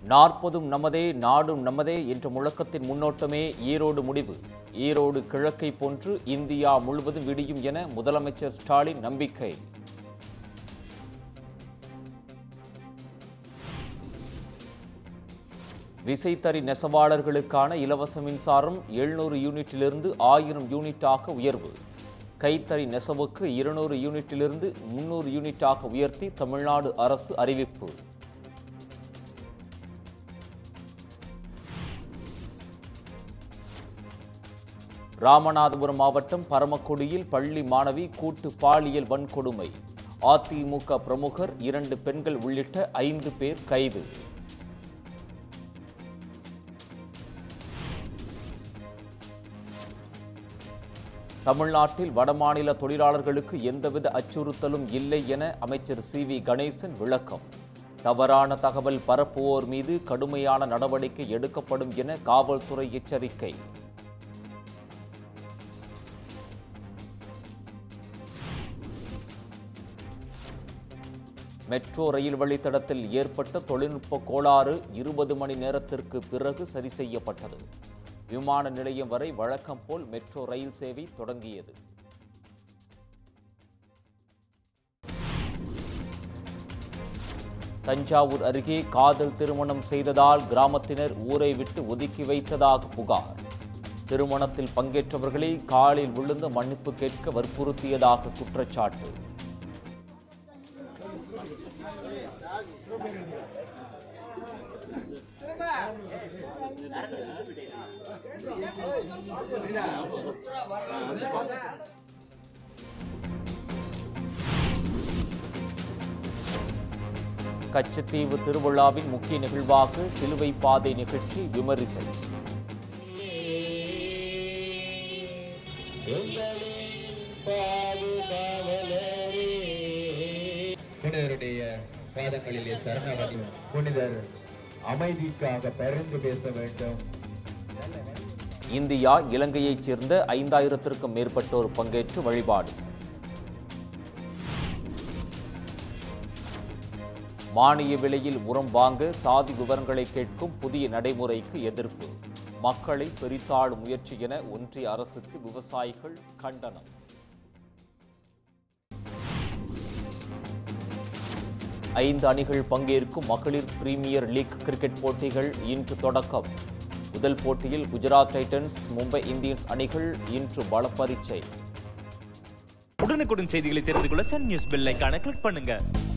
நாற்பதும் நமதே நாடும் நமதே என்ற முழக்கத்தின் முன்னோட்டமே ஈரோடு முடிவு ஈரோடு கிழக்கை போன்று இந்தியா முழுவதும் விடியும் என முதலமைச்சர் ஸ்டாலின் நம்பிக்கை விசைத்தறி நெசவாளர்களுக்கான இலவச மின்சாரம் எழுநூறு யூனிட்டிலிருந்து ஆயிரம் யூனிட்டாக உயர்வு கைத்தறி நெசவுக்கு இருநூறு யூனிட்டிலிருந்து முன்னூறு யூனிட்டாக உயர்த்தி தமிழ்நாடு அரசு அறிவிப்பு ராமநாதபுரம் மாவட்டம் பரமக்குடியில் பள்ளி மாணவி கூட்டு பாலியல் வன்கொடுமை அதிமுக பிரமுகர் இரண்டு பெண்கள் உள்ளிட்ட ஐந்து பேர் கைது தமிழ்நாட்டில் வடமாநில தொழிலாளர்களுக்கு எந்தவித அச்சுறுத்தலும் இல்லை என அமைச்சர் சி வி கணேசன் விளக்கம் தவறான தகவல் பரப்புவோர் மீது கடுமையான நடவடிக்கை எடுக்கப்படும் என காவல்துறை எச்சரிக்கை மெட்ரோ ரயில் வழித்தடத்தில் ஏற்பட்ட தொழில்நுட்ப கோளாறு இருபது மணி நேரத்திற்கு பிறகு சரி செய்யப்பட்டது விமான நிலையம் வரை வழக்கம் போல் மெட்ரோ ரயில் சேவை தொடங்கியது தஞ்சாவூர் அருகே காதல் திருமணம் செய்ததால் கிராமத்தினர் ஊரை விட்டு ஒதுக்கி வைத்ததாக புகார் திருமணத்தில் பங்கேற்றவர்களை காலில் விழுந்து மன்னிப்பு கேட்க வற்புறுத்தியதாக குற்றச்சாட்டு கச்சத்தீவு திருவிழாவின் முக்கிய நிகழ்வாக சிலுவை பாதை நிகழ்ச்சி விமரிசை புனிதருடைய பாதங்களிலே சரணவதி புனிதர் அமைதிக்காக பரிந்து பேச வேண்டும் இந்தியா இலங்கையைச் சேர்ந்த ஐந்தாயிரத்திற்கும் மேற்பட்டோர் பங்கேற்று வழிபாடு மானிய விலையில் உரம் வாங்க சாதி விவரங்களை கேட்கும் புதிய நடைமுறைக்கு எதிர்ப்பு மக்களை பெரித்தாளும் முயற்சி என ஒன்றிய அரசுக்கு விவசாயிகள் கண்டனம் ஐந்து அணிகள் பங்கேற்கும் மகளிர் பிரீமியர் லீக் கிரிக்கெட் போட்டிகள் இன்று தொடக்கம் முதல் போட்டியில் குஜராத் டைட்டன்ஸ் மும்பை இந்தியன்ஸ் அணிகள் இன்று பலப்பரீட்சை உடனுக்குடன் செய்திகளை தெரிந்து கொள்ள சன் நியூஸ் பெல் ஐகானை கிளிக் பண்ணுங்க